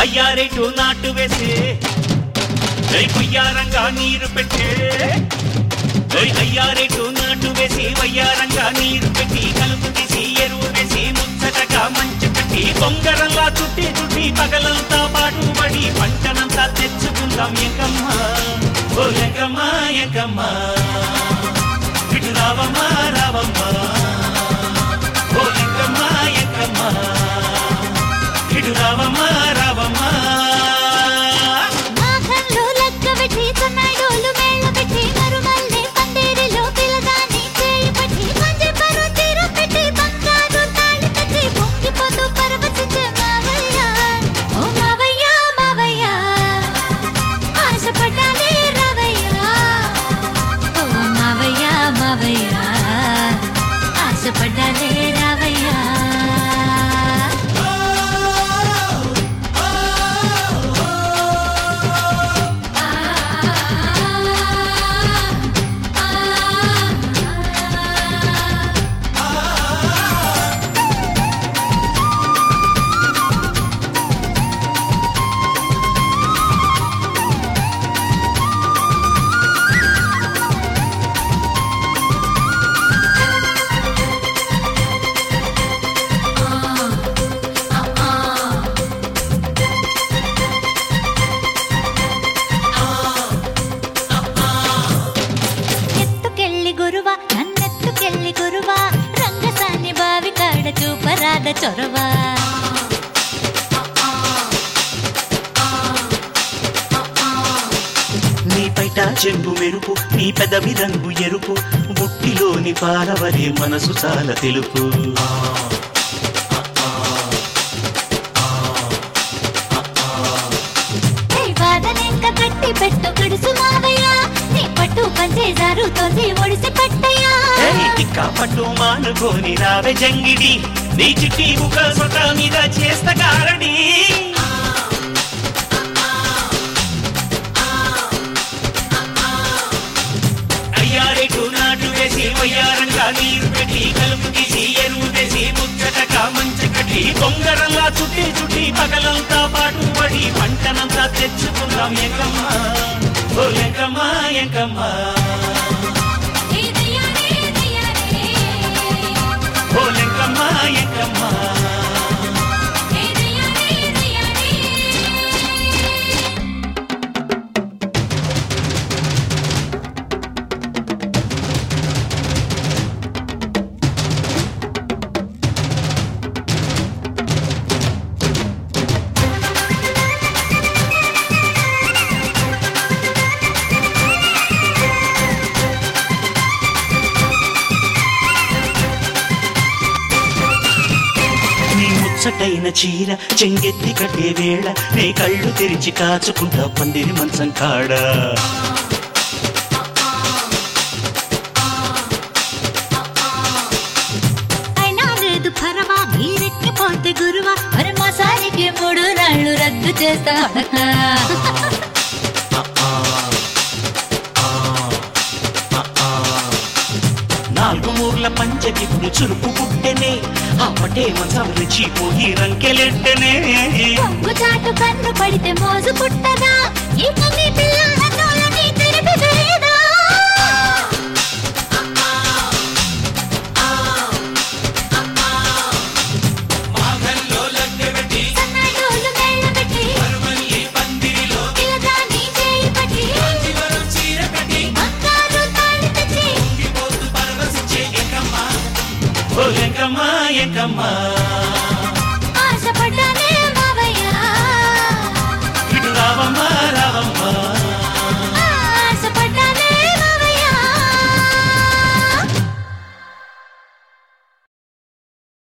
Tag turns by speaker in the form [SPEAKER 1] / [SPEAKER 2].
[SPEAKER 1] అయ్యారేటు నాటు వేసే జై కొయ్యారంగా నీరు పెట్టే జై అయ్యారేటు నాటు వేసి వయ్యారంగా నీరు పెట్టి కలుపు తీసి ఎరువు వేసి ముచ్చటగా మంచు కట్టి బొంగరంలా చుట్టి చుట్టి పగలంతా పాటుపడి పంటనంతా తెచ్చుకుందాం ఎంకమ్మ ఓ ఎంకమ్మ ఎంకమ్మ ఇటు రావమ్మా రావమ్మా ఓ ఎంకమ్మ ఎంకమ్మ ఇటు రావమ్మా రావమ్మా
[SPEAKER 2] మాఘంలో లక్క పెట్టి సన్నాయిడోలు మేళ పెట్టి మరుమల్లె పందిరిలో పిల్లదాని చేయి పట్టి మంచి పరు తీరు పెట్టి బంగారు తాళి కట్టి పొంగిపోతూ పరవశించే మావయ్య ఓ మావయ్య మావయ్య ఆశపడ్డానే రావయ్య ఓ మావయ్య మావయ్య ఆశపడ్డానే రావయ్య ఎత్తుకెళ్ళి గురువ నన్నెత్తుకెళ్ళి గురువ రంగసాని బావి కాడ చూపరాద చొరవ
[SPEAKER 1] నీ పైట చెంగు మెరుపు నీ పెదవి రంగు ఎరుపు బుట్టిలోని పాలవరే మనసు చాలా తెలుపు
[SPEAKER 2] వాదనెంక కట్టి పెట్టు గడుసు మావయ్య నీ పట్టు పంచే జారుతోంది ఒడిసి పట్టయ్యా
[SPEAKER 1] ఏయ్, టిక్కా పట్టు మానుకోని రావే జంగిడి నీ చిట్టి ముఖ సొట మీద చేస్త కారడి అయ్యారేటు నాటు వేసి వయ్యారంగా నీరు పెట్టి కలుపు తీసి ఎరువు వేసి ముచ్చటగా మంచి కట్టి బొంగరంలా చుట్టి చుట్టి పగలంతా పాటు పడి పంటనంతా తెచ్చుకుందాం ఎంకమ్మా ఓ ఎంకమ్మా ఎంకమ్మా ఓ ఎంకమ్మా ఎంకమ్మా నీ ముచ్చటైన చీర చెంగెత్తి కట్టే వేళ నీ కళ్ళు తెరిచి కాచుకుంటా పందిరి మంచం కాడ
[SPEAKER 2] అయినా లేదు పరవా గీరెక్కిపోతే గురువా మరి మాసానికి మూడు నాళ్ళు రద్దు చేస్తా
[SPEAKER 1] నాలుగు మూర్ల పంచకిప్పుడు చురుకు పుట్టెనే అప్పటే మంచం రుచిపోయి రంకెలెట్టనే
[SPEAKER 2] పొంగు చాటు కన్ను పడితే మోజు పుట్టదా ఈ కన్ని పిల్ల నన్నోళ్ళని తెరిపి వేయదా సన్నాయిడోలు మేళపెట్టి, పిల్లదాని చేయి పట్టి, బంగారు తాళి తెచ్చి,
[SPEAKER 1] ఓ ఎంకమ్మా ఎంకమ్మా